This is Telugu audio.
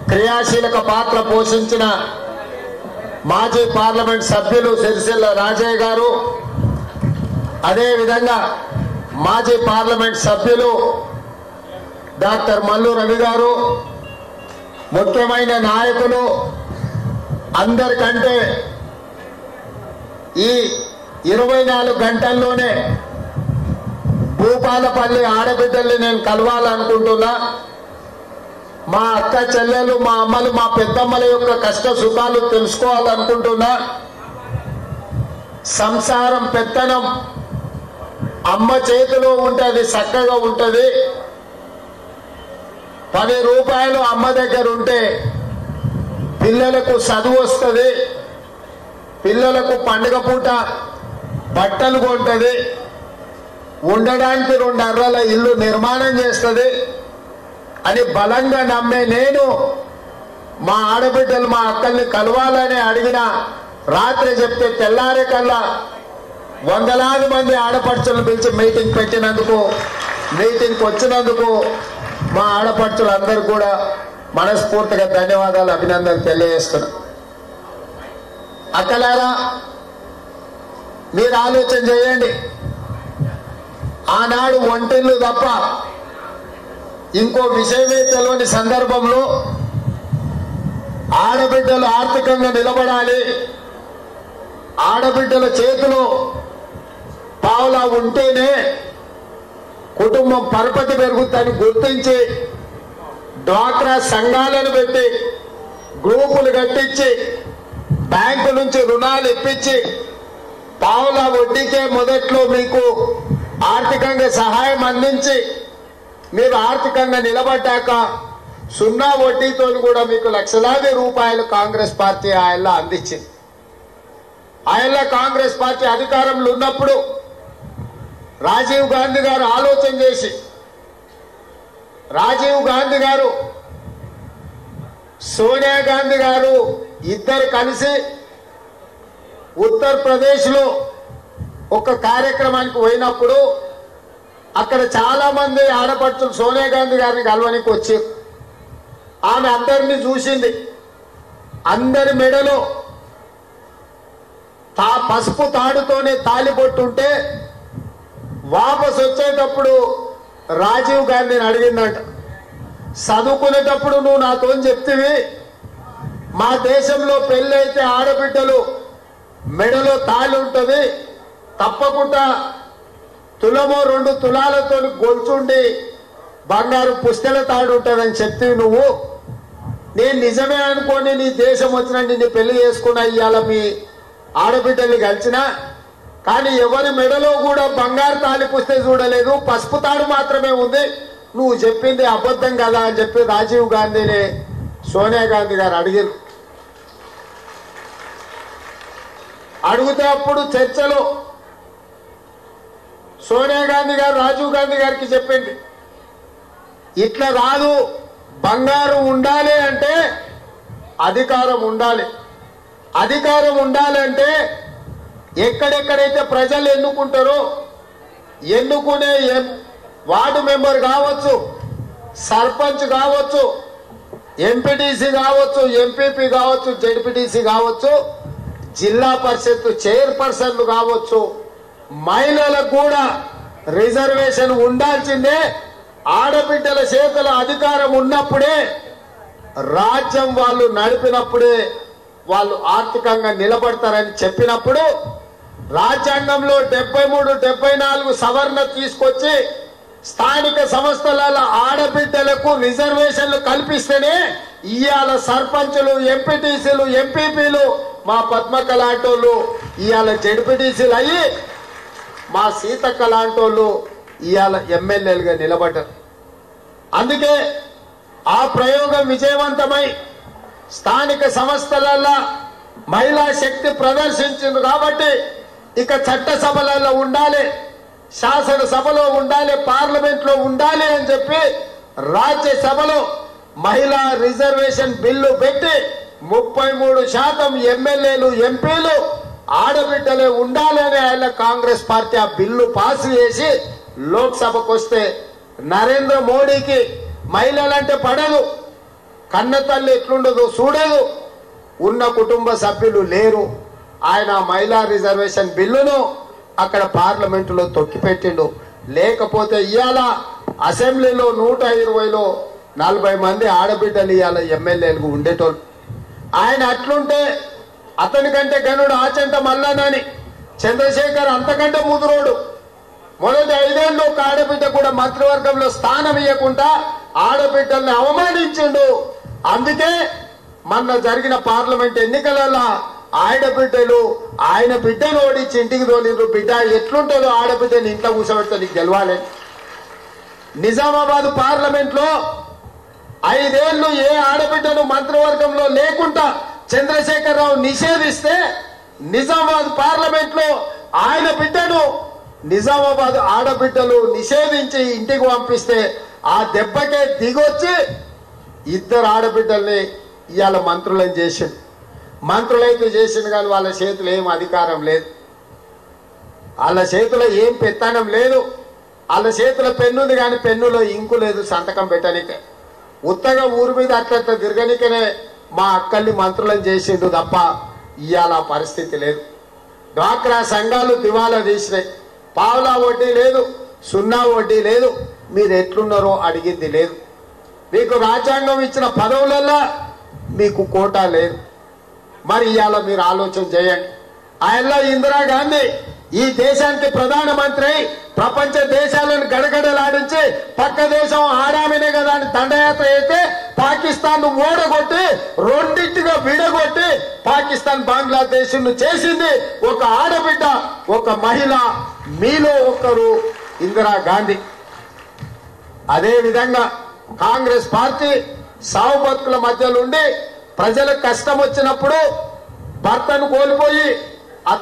క్రియాశీలక పాత్ర పోషించిన మాజీ పార్లమెంట్ సభ్యులు సిరిసిల్ల రాజయ్య గారు అదేవిధంగా మాజీ పార్లమెంట్ సభ్యులు డాక్టర్ మల్లు రవి గారు ముఖ్యమైన నాయకులు అందరికంటే ఈ ఇరవై నాలుగు గంటల్లోనే భూపాలపల్లి ఆడబిడ్డల్ని నేను కలవాలనుకుంటున్నా మా అక్క చెల్లెలు మా అమ్మలు మా పెద్దమ్మల యొక్క కష్ట సుఖాలు తెలుసుకోవాలనుకుంటున్నా సంసారం పెత్తనం అమ్మ చేతిలో ఉంటే అది చక్కగా ఉంటుంది పది రూపాయలు అమ్మ దగ్గర ఉంటే పిల్లలకు చదువు వస్తుంది పిల్లలకు పండుగ పూట బట్టలు కొంటది ఉండడానికి రెండు అర్రల ఇల్లు నిర్మాణం చేస్తుంది అని బలంగా నమ్మే నేను మా ఆడబిడ్డలు మా అక్కల్ని కలవాలని అడిగిన రాత్రి చెప్తే తెల్లారే కల్లా వందలాది మంది ఆడపడుచులను పిలిచి మీటింగ్ పెట్టినందుకు మీటింగ్కి వచ్చినందుకు మా ఆడపడుచులు అందరూ కూడా మనస్ఫూర్తిగా ధన్యవాదాలు అభినందనలు తెలియజేస్తున్నా అక్కలారా మీరు ఆలోచన చేయండి ఆనాడు ఒంటిల్లు తప్ప ఇంకో విషయమే తెలియని సందర్భంలో ఆడబిడ్డలు ఆర్థికంగా నిలబడాలి ఆడబిడ్డల చేతిలో పావులా ఉంటేనే కుటుంబం పరపతి పెరుగుతుందని గుర్తించి డ్వాక్రా సంఘాలను పెట్టి గ్రూపులు కట్టించి బ్యాంకు నుంచి రుణాలు ఇప్పించి పావుల వడ్డీకే మొదట్లో మీకు ఆర్థికంగా సహాయం అందించి మీరు ఆర్థికంగా నిలబడ్డాక సున్నా వడ్డీతో కూడా మీకు లక్షలాది రూపాయలు కాంగ్రెస్ పార్టీ ఆయనలో అందించింది ఆయనలో కాంగ్రెస్ పార్టీ అధికారంలో ఉన్నప్పుడు రాజీవ్ గాంధీ గారు ఆలోచన చేసి రాజీవ్ గాంధీ గారు సోనియా గాంధీ గారు ఇద్దరు కలిసి ఉత్తరప్రదేశ్లో ఒక కార్యక్రమానికి పోయినప్పుడు అక్కడ చాలా మంది ఆడపడుచులు సోనియా గాంధీ గారిని కలవనికి వచ్చారు ఆమె అందరినీ చూసింది అందరి మెడలో తా పసుపు తాడుతోనే తాలిబొట్టుంటే వాపస్ వచ్చేటప్పుడు రాజీవ్ గాంధీని అడిగిందంట చదువుకునేటప్పుడు నువ్వు నాతో చెప్తివి మా దేశంలో పెళ్ళైతే ఆడబిడ్డలు మెడలో తాళి ఉంటుంది తప్పకుండా తులమో రెండు తులాలతో గొలుచుండి బంగారు పుస్తెల తాడు ఉంటుందని చెప్తివి నువ్వు నేను నిజమే అనుకోని నీ దేశం వచ్చిన నిన్ను పెళ్లి చేసుకున్న ఇవాళ మీ ఆడబిడ్డల్ని కలిసిన కానీ ఎవరి మెడలో కూడా బంగారు తాళి పుస్తే చూడలేదు పసుపు తాడు మాత్రమే ఉంది నువ్వు చెప్పింది అబద్ధం కదా అని చెప్పి రాజీవ్ గాంధీని సోనియా గాంధీ గారు అడిగారు అడిగితే అప్పుడు చర్చలో సోనియా గాంధీ గారు రాజీవ్ గాంధీ గారికి చెప్పింది ఇట్లా రాదు బంగారం ఉండాలి అంటే అధికారం ఉండాలి అధికారం ఉండాలంటే ఎక్కడెక్కడైతే ప్రజలు ఎన్నుకుంటారో ఎన్నుకునే ఎం- వార్డు మెంబర్ కావచ్చు సర్పంచ్ కావచ్చు ఎంపీటీసీ కావచ్చు ఎంపీపీ కావచ్చు జడ్పీటీసీ కావచ్చు జిల్లా పరిషత్ చైర్పర్సన్లు కావచ్చు మహిళలకు కూడా రిజర్వేషన్ ఉండాల్సిందే ఆడబిడ్డల చేతుల అధికారం ఉన్నప్పుడే రాజ్యం వాళ్ళు నడిపినప్పుడే వాళ్ళు ఆర్థికంగా నిలబడతారని చెప్పినప్పుడు రాజ్యాంగంలో డెబ్బై మూడు డెబ్బై నాలుగు సవరణ తీసుకొచ్చి స్థానిక సంస్థల ఆడబిడ్డలకు రిజర్వేషన్లు కల్పిస్తేనే ఇవాళ సర్పంచులు ఎంపీటీసీలు ఎంపీపీలు మా పద్మక లాంటోళ్ళు ఇవాళ జడ్పీటీసీలు అయ్యి మా సీతక్క లాంటోళ్ళు ఇవాళ ఎమ్మెల్యేలుగా నిలబడ్డారు అందుకే ఆ ప్రయోగం విజయవంతమై స్థానిక సంస్థలలో మహిళా శక్తి ప్రదర్శించింది కాబట్టి ఇక చట్టసభలలో ఉండాలి శాసనసభలో ఉండాలి పార్లమెంట్ లో ఉండాలి అని చెప్పి రాజ్యసభలో మహిళా రిజర్వేషన్ బిల్లు పెట్టి ముప్పై మూడు శాతం ఎమ్మెల్యేలు ఎంపీలు ఆడబిడ్డలే ఉండాలని ఆయన కాంగ్రెస్ పార్టీ ఆ బిల్లు పాస్ చేసి లోక్సభకు వస్తే నరేంద్ర మోడీకి మహిళలంటే పడదు కన్న తల్లి ఎట్లుండదో చూడదు ఉన్న కుటుంబ సభ్యులు లేరు ఆయన మహిళా రిజర్వేషన్ బిల్లును అక్కడ పార్లమెంటులో తొక్కిపెట్టిండు లేకపోతే ఇవాళ అసెంబ్లీలో నూట ఇరవైలో నలభై మంది ఆడబిడ్డలు ఇవాళ ఎమ్మెల్యేలకు ఉండేటోళ్ళు ఆయన అట్లుంటే అతనికంటే గనుడు ఆచంట మల్లనని చంద్రశేఖర్ అంతకంటే ముదురోడు మొదటి ఐదేళ్ళు ఒక ఆడబిడ్డ కూడా మంత్రివర్గంలో స్థానం ఇవ్వకుండా ఆడబిడ్డల్ని అవమానించిండు అందుకే మొన్న జరిగిన పార్లమెంట్ ఎన్నికలలో ఆడబిడ్డలు ఆయన బిడ్డను ఓడించి ఇంటికి తోలిండ్రు బిడ్డ ఎట్లుంటుందో ఆడబిడ్డని ఇంట్లో కూర్చోబెడితే నీకు గెలవాలి నిజామాబాద్ పార్లమెంట్ లో ఐదేళ్లు ఏ ఆడబిడ్డను మంత్రివర్గంలో లేకుండా చంద్రశేఖరరావు నిషేధిస్తే నిజామాబాద్ పార్లమెంట్ లో ఆయన బిడ్డను నిజామాబాద్ ఆడబిడ్డలు నిషేధించి ఇంటికి పంపిస్తే ఆ దెబ్బకే దిగొచ్చి ఇద్దరు ఆడబిడ్డల్ని ఇవాళ మంత్రులను చేసిండు మంత్రులైతే చేసిండు కానీ వాళ్ళ చేతిలో ఏం అధికారం లేదు వాళ్ళ చేతిలో ఏం పెత్తనం లేదు వాళ్ళ చేతిలో పెన్ను ఉంది కానీ పెన్నులో ఇంకు లేదు సంతకం పెట్టనికే ఉత్తగా ఊరి మీద అట్లట్ల తిరగనికనే మా అక్కల్ని మంత్రులను చేసిండు తప్ప ఇవాళ ఆ పరిస్థితి లేదు డ్వాక్రా సంఘాలు దివాలా తీసినాయి పావులా వడ్డీ లేదు సున్నా వడ్డీ లేదు మీరు ఎట్లున్నారో అడిగింది లేదు మీకు రాజ్యాంగం ఇచ్చిన పదవులల్లో మీకు కోటా లేదు మరి ఇవాళ మీరు ఆలోచన చేయండి ఆయనలో ఇందిరాగాంధీ ఈ దేశానికి ప్రధానమంత్రి ప్రపంచ దేశాలను గడగడలాడించి పక్క దేశం ఆడామినే కదా అని దండయాత్ర అయితే పాకిస్తాన్ ఓడగొట్టి రెండింటిగా విడగొట్టి పాకిస్తాన్ బంగ్లాదేశ్ ను చేసింది ఒక ఆడబిడ్డ ఒక మహిళ మీలో ఒకరు ఇందిరాగాంధీ అదే విధంగా కాంగ్రెస్ పార్టీ సావు బతుకుల మధ్యలో ఉండి ప్రజలకు కష్టం వచ్చినప్పుడు భర్తను కోల్పోయి